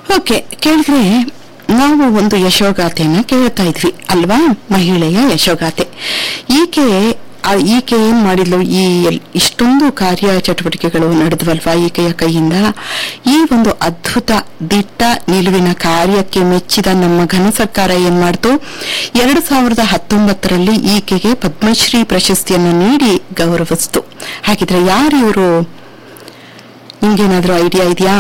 okay ಕೇಳಿದ್ರೆ ನಾವು ಒಂದು ಯಶೋಗಾಥೆಯನ್ನ ಕೇಳ್ತಾ ಇದ್ವಿ ಅಲ್ವಾ ಮಹಿಳೆಯ ಯಶೋಗಾಥೆ ಈಕೆ ಆ ಈಕೆ ಏನ್ ಮಾಡಿದ್ಲು ಈ ಎಲ್- ಇಷ್ಟೊಂದು ಕಾರ್ಯ ಚಟುವಟಿಕೆಗಳು ನಡೆದ್ವಲ್ವಾ ಈಕೆಯ ಕೈಯಿಂದ ಈ ಒಂದು ಅದ್ಭುತ ದಿಟ್ಟ ನಿಲುವಿನ ಕಾರ್ಯಕ್ಕೆ ಮೆಚ್ಚಿದ ನಮ್ಮ ಘನ ಸರ್ಕಾರ ಏನ್ ಮಾಡ್ತು ಎರಡು ಸಾವಿರದ ಹತ್ತೊಂಬತ್ತರಲ್ಲಿ ಈಕೆಗೆ ಪದ್ಮಶ್ರೀ ಪ್ರಶಸ್ತಿಯನ್ನು ನೀಡಿ ಗೌರವಿಸ್ತು ಹಾಗಿದ್ರೆ ಯಾರು ಇವರು ನಿಮ್ಗೇನಾದ್ರೂ ಐಡಿಯಾ ಇದೆಯಾ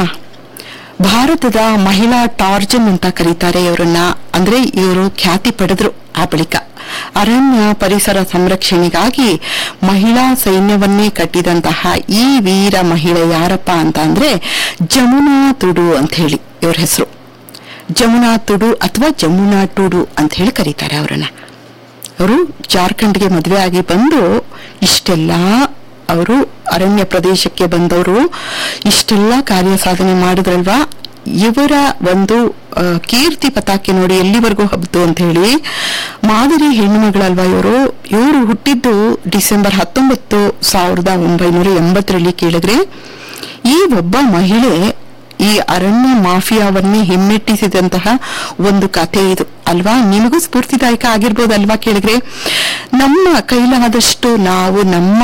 ಭಾರತದ ಮಹಿಳಾ ಟಾರ್ಜನ್ ಅಂತ ಕರೀತಾರೆ ಇವರನ್ನ ಅಂದ್ರೆ ಇವರು ಖ್ಯಾತಿ ಪಡೆದ್ರು ಆ ಬಳಿಕ ಅರಣ್ಯ ಪರಿಸರ ಸಂರಕ್ಷಣೆಗಾಗಿ ಮಹಿಳಾ ಸೈನ್ಯವನ್ನೇ ಕಟ್ಟಿದಂತಹ ಈ ವೀರ ಮಹಿಳೆ ಯಾರಪ್ಪ ಅಂತ ಅಂದ್ರೆ ಜಮುನಾ ತುಡು ಅಂತ ಹೇಳಿ ಇವ್ರ ಹೆಸರು ಜಮುನಾ ತುಡು ಅಥವಾ ಜಮುನಾ ಟುಡು ಅಂತ ಹೇಳಿ ಕರೀತಾರೆ ಅವರನ್ನ ಅವರು ಜಾರ್ಖಂಡ್ಗೆ ಮದುವೆ ಆಗಿ ಬಂದು ಇಷ್ಟೆಲ್ಲ ಅವರು ಅರಣ್ಯ ಪ್ರದೇಶಕ್ಕೆ ಬಂದವರು ಇಷ್ಟೆಲ್ಲ ಕಾರ್ಯ ಸಾಧನೆ ಮಾಡಿದ್ರಲ್ವಾ ಇವರ ಒಂದು ಆ, ಕೀರ್ತಿ ಪತಾಕೆ ನೋಡಿ ಎಲ್ಲಿವರೆಗೂ ಹಬ್ದು ಅಂತ ಹೇಳಿ ಮಾದರಿ ಹೆಣ್ಣುಮಗಳಲ್ವಾ ಇವರು ಇವರು ಹುಟ್ಟಿದ್ದು ಡಿಸೆಂಬರ್ ಹತ್ತೊಂಬತ್ತು ಸಾವಿರದ ಒಂಬೈನೂರ ಎಂಬತ್ತರಲ್ಲಿ ಕೇಳಿದ್ರೆ ಈ ಒಬ್ಬ ಮಹಿಳೆ ಈ ಅರಣ್ಯ ಮಾಫಿಯಾವನ್ನೇ ಹಿಮ್ಮೆಟ್ಟಿಸಿದಂತಹ ಒಂದು ಕಥೆ ಇದು ಅಲ್ವಾ ನಿಮಗೂ ಸ್ಫೂರ್ತಿದಾಯಕ ಆಗಿರ್ಬೋದಲ್ವಾ ಕೇಳಿದ್ರೆ ನಮ್ಮ ಕೈಲಾದಷ್ಟು ನಾವು ನಮ್ಮ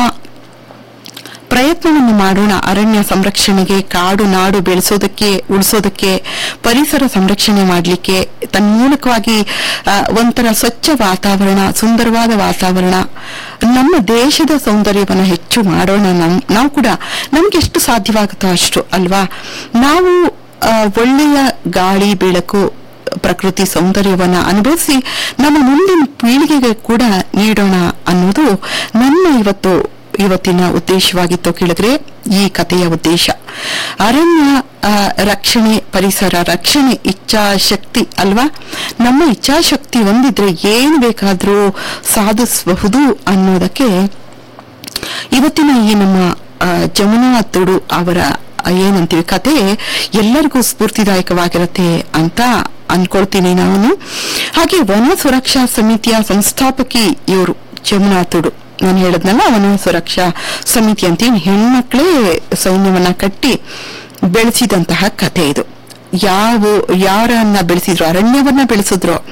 ಪ್ರಯತ್ನವನ್ನು ಮಾಡೋಣ ಅರಣ್ಯ ಸಂರಕ್ಷಣೆಗೆ ಕಾಡು ನಾಡು ಬೆಳೆಸೋದಕ್ಕೆ ಉಳಿಸೋದಕ್ಕೆ ಪರಿಸರ ಸಂರಕ್ಷಣೆ ಮಾಡಲಿಕ್ಕೆ ತನ್ಮೂಲಕವಾಗಿ ಆ, ಒಂಥರ ಸ್ವಚ್ಛ ವಾತಾವರಣ ಸುಂದರವಾದ ವಾತಾವರಣ ನಮ್ಮ ದೇಶದ ಸೌಂದರ್ಯವನ್ನು ಹೆಚ್ಚು ಮಾಡೋಣ ನಮ್- ನಾವು ಕೂಡ ನಮ್ಗೆ ಎಷ್ಟು ಸಾಧ್ಯವಾಗುತ್ತೋ ಅಷ್ಟು ಅಲ್ವಾ ನಾವು ಆ, ಒಳ್ಳೆಯ ಗಾಳಿ ಬೆಳಕು ಪ್ರಕೃತಿ ಸೌಂದರ್ಯವನ್ನ ಅನುಭವಿಸಿ ನಮ್ಮ ಮುಂದಿನ ಪೀಳಿಗೆಗೆ ಕೂಡ ನೀಡೋಣ ಅನ್ನೋದು ನನ್ನ ಇವತ್ತು ಇವತ್ತಿನ ಉದ್ದೇಶವಾಗಿತ್ತು ಕೇಳಿದ್ರೆ ಈ ಕಥೆಯ ಉದ್ದೇಶ ಅರಣ್ಯ ಆ, ರಕ್ಷಣೆ ಪರಿಸರ ರಕ್ಷಣೆ ಇಚ್ಛಾಶಕ್ತಿ ಅಲ್ವಾ ನಮ್ಮ ಇಚ್ಛಾಶಕ್ತಿ ಹೊಂದಿದ್ರೆ ಏನು ಬೇಕಾದ್ರೂ ಸಾಧಿಸಬಹುದು ಅನ್ನೋದಕ್ಕೆ ಇವತ್ತಿನ ಈ ನಮ್ಮ ಆ, ಜಮುನಾ ತುಡು ಅವರ ಆ, ಏನಂತೀವಿ ಕತೆ ಎಲ್ಲರಿಗೂ ಸ್ಫೂರ್ತಿದಾಯಕವಾಗಿರುತ್ತೆ ಅಂತ ಅನ್ಕೊಳ್ತೀನಿ ನಾನು ಹಾಗೆ ವನ ಸುರಕ್ಷಾ ಸಮಿತಿಯ ಸಂಸ್ಥಾಪಕಿ ಇವರು ಜಮುನಾ ತುಡು ನಾನು ಹೇಳದ್ನಲ್ಲ ವನ ಸುರಕ್ಷಾ ಸಮಿತಿ ಅಂತ ಏನ್ ಹೆಣ್ಮಕ್ಳೇ ಸೈನ್ಯವನ್ನ ಕಟ್ಟಿ ಬೆಳೆಸಿದಂತಹ ಕತೆ ಇದು ಯಾವ ಯಾರನ್ನ ಬೆಳೆಸಿದ್ರು ಅರಣ್ಯವನ್ನ ಬೆಳೆಸಿದ್ರು